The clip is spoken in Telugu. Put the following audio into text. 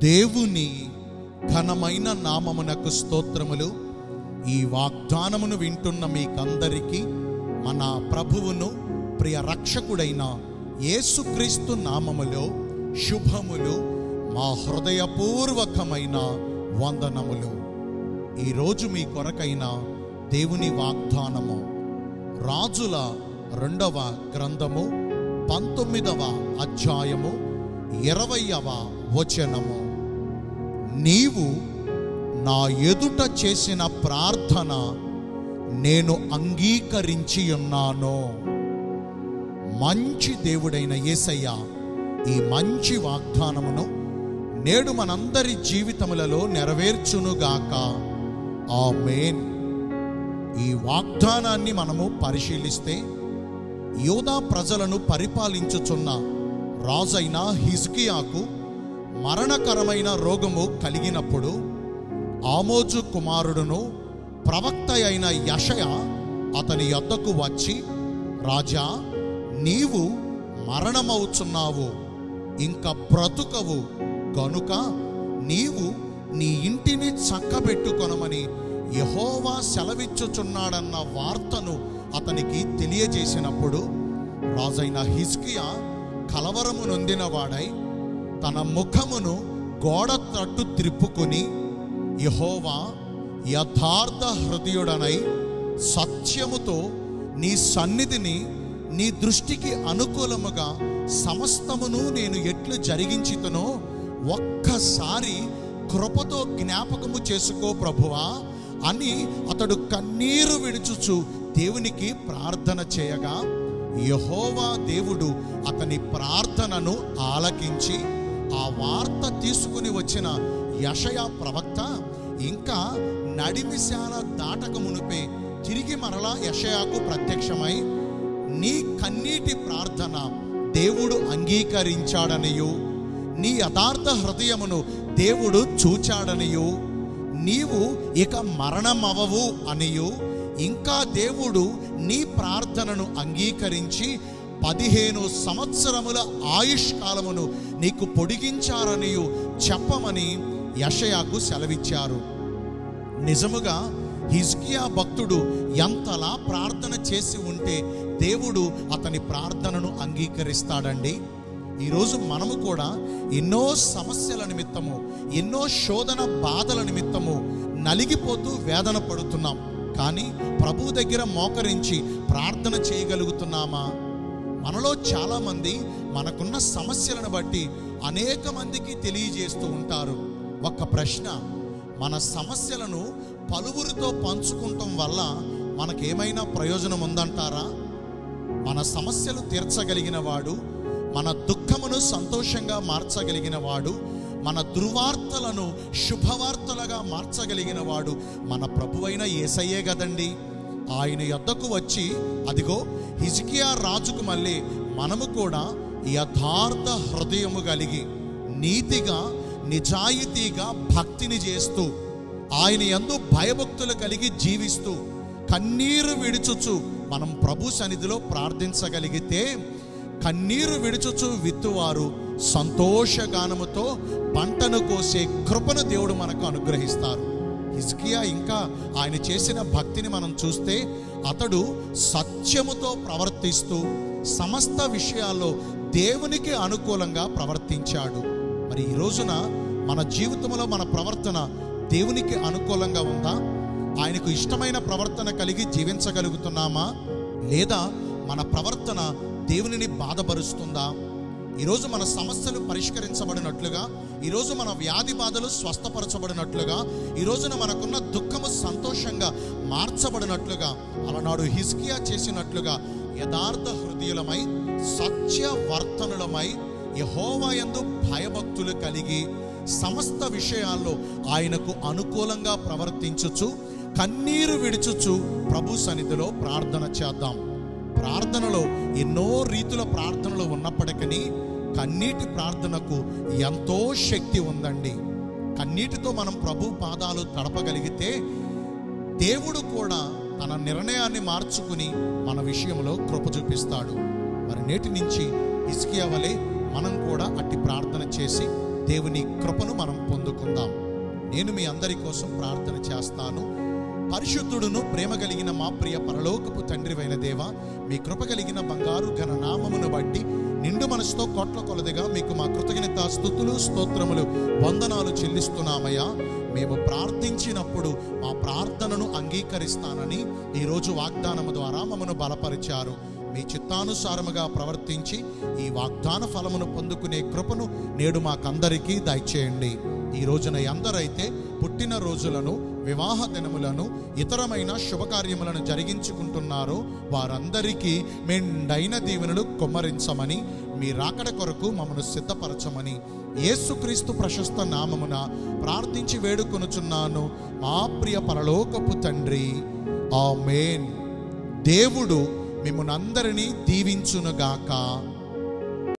దేవుని ఘనమైన నామమునకు స్తోత్రములు ఈ వాగ్దానమును వింటున్న మీకందరికీ మన ప్రభువును ప్రియ రక్షకుడైన యేసుక్రీస్తు నామములో శుభములు మా హృదయపూర్వకమైన వందనములు ఈరోజు మీ కొరకైన దేవుని వాగ్దానము రాజుల రెండవ గ్రంథము పంతొమ్మిదవ అధ్యాయము ఇరవయవ వచనము నీవు నా ఎదుట చేసిన ప్రార్థన నేను అంగీకరించి ఉన్నాను మంచి దేవుడైన యేసయ్య ఈ మంచి వాగ్దానమును నేడు మనందరి జీవితములలో నెరవేర్చునుగాక ఆమేన్ ఈ వాగ్దానాన్ని మనము పరిశీలిస్తే యోధా ప్రజలను పరిపాలించుచున్న రాజైన హిజ్కియాకు మరణకరమైన రోగము కలిగినప్పుడు ఆమోజు కుమారుడును ప్రవక్త అయిన యషయ అతని యొద్దకు వచ్చి రాజా నీవు మరణమవుచున్నావు ఇంక బ్రతుకవు గనుక నీవు నీ ఇంటిని చక్కబెట్టుకొనమని యహోవా సెలవిచ్చుచున్నాడన్న వార్తను అతనికి తెలియజేసినప్పుడు రాజైన హిజ్కియా కలవరము నొందినవాడై తన ముఖమును గోడ తట్టు త్రిప్పుకొని యహోవా యథార్థ హృదయుడనై సత్యముతో నీ సన్నిధిని నీ దృష్టికి అనుకూలముగా సమస్తమును నేను ఎట్లు జరిగించితనో ఒక్కసారి కృపతో జ్ఞాపకము చేసుకో ప్రభువా అని అతడు కన్నీరు విడుచుచు దేవునికి ప్రార్థన చేయగా యహోవా దేవుడు అతని ప్రార్థనను ఆలకించి ఆ వార్త తీసుకుని వచ్చిన యషయ ప్రవక్త ఇంకా నడిమిశాల దాటక మునిపే తిరిగి మరలా యషయాకు ప్రత్యక్షమై నీ కన్నీటి ప్రార్థన దేవుడు అంగీకరించాడనియు నీ యథార్థ హృదయమును దేవుడు చూచాడనియు నీవు ఇక మరణమవవు అనియు ఇంకా దేవుడు నీ ప్రార్థనను అంగీకరించి పదిహేను సంవత్సరముల ఆయుష్ కాలమును నీకు పొడిగించారనియు చెప్పమని యషయాకు సెలవిచ్చారు నిజముగా హిజ్కియా భక్తుడు ఎంతలా ప్రార్థన చేసి ఉంటే దేవుడు అతని ప్రార్థనను అంగీకరిస్తాడండి ఈరోజు మనము కూడా ఎన్నో సమస్యల నిమిత్తము ఎన్నో శోధన బాధల నిమిత్తము నలిగిపోతూ వేదన పడుతున్నాం కానీ ప్రభు దగ్గర మోకరించి ప్రార్థన చేయగలుగుతున్నామా మనలో చాలామంది మనకున్న సమస్యలను బట్టి అనేక మందికి తెలియజేస్తూ ఉంటారు ఒక ప్రశ్న మన సమస్యలను పలువురితో పంచుకుంటాం వల్ల మనకేమైనా ప్రయోజనం ఉందంటారా మన సమస్యలు తీర్చగలిగిన వాడు మన దుఃఖమును సంతోషంగా మార్చగలిగిన వాడు మన దుర్వార్తలను శుభవార్తలుగా మార్చగలిగిన వాడు మన ప్రభువైన ఏసయ్యే కదండి ఆయన యొద్దకు వచ్చి అదిగో హిజ్కియా రాజుకు మళ్ళీ మనము కూడా యథార్థ హృదయము కలిగి నీతిగా నిజాయితీగా భక్తిని చేస్తూ ఆయన ఎందు భయభక్తులు కలిగి జీవిస్తూ కన్నీరు విడుచుచు మనం ప్రభు సన్నిధిలో ప్రార్థించగలిగితే కన్నీరు విడుచుచు విత్తువారు సంతోషగానముతో పంటను కోసే కృపను దేవుడు మనకు అనుగ్రహిస్తారు హిజ్కియా ఇంకా ఆయన చేసిన భక్తిని మనం చూస్తే అతడు సత్యముతో ప్రవర్తిస్తూ సమస్త విషయాల్లో దేవునికి అనుకూలంగా ప్రవర్తించాడు మరి ఈ రోజున మన జీవితంలో మన ప్రవర్తన దేవునికి అనుకూలంగా ఉందా ఆయనకు ఇష్టమైన ప్రవర్తన కలిగి జీవించగలుగుతున్నామా లేదా మన ప్రవర్తన దేవునిని బాధపరుస్తుందా ఈరోజు మన సమస్యలు పరిష్కరించబడినట్లుగా ఈరోజు మన వ్యాధి బాధలు స్వస్థపరచబడినట్లుగా ఈ రోజున మనకున్న దుఃఖము సంతోషంగా మార్చబడినట్లుగా అలనాడు హిస్కియా చేసినట్లుగా యథార్థ హృదయులమై సత్యవర్తనులమై యహోవాయందు భయభక్తులు కలిగి సమస్త విషయాల్లో ఆయనకు అనుకూలంగా ప్రవర్తించుచు కన్నీరు విడుచుచు ప్రభు సన్నిధిలో ప్రార్థన చేద్దాం ప్రార్థనలో ఎన్నో రీతుల ప్రార్థనలు ఉన్నప్పటికీ కన్నీటి ప్రార్థనకు ఎంతో శక్తి ఉందండి కన్నీటితో మనం ప్రభు పాదాలు తడపగలిగితే దేవుడు కూడా తన నిర్ణయాన్ని మార్చుకుని మన విషయంలో కృప చూపిస్తాడు మరి నేటి నుంచి ఇస్కియా వలె మనం కూడా అట్టి ప్రార్థన చేసి దేవుని కృపను మనం పొందుకుందాం నేను మీ అందరి కోసం ప్రార్థన చేస్తాను పరిశుద్ధుడును ప్రేమ కలిగిన మా ప్రియ పరలోకపు తండ్రివైన దేవ మీ కృప కలిగిన బంగారు ఘన నామమును బట్టి నిండు మనసుతో కోట్ల కొలదిగా మీకు మా కృతజ్ఞత స్థుతులు స్తోత్రములు వందనాలు చెల్లిస్తున్నామయ్యా మేము ప్రార్థించినప్పుడు మా ప్రార్థనను అంగీకరిస్తానని ఈరోజు వాగ్దానము ద్వారా మమ్మను బలపరిచారు మీ చిత్తానుసారముగా ప్రవర్తించి ఈ వాగ్దాన ఫలమును పొందుకునే కృపను నేడు మాకందరికీ దయచేయండి ఈ రోజున ఎందరైతే పుట్టిన రోజులను వివాహ దినములను ఇతరమైన శుభకార్యములను జరిగించుకుంటున్నారో వారందరికీ మెండైన దీవెనలు కొమ్మరించమని మీ రాకడ కొరకు మమ్మను సిద్ధపరచమని యేసుక్రీస్తు ప్రశస్త నామమున ప్రార్థించి వేడుకొనుచున్నాను మా ప్రియ పరలోకపు తండ్రి ఆమేన్ దేవుడు మిమ్మల్ని అందరినీ దీవించునుగాక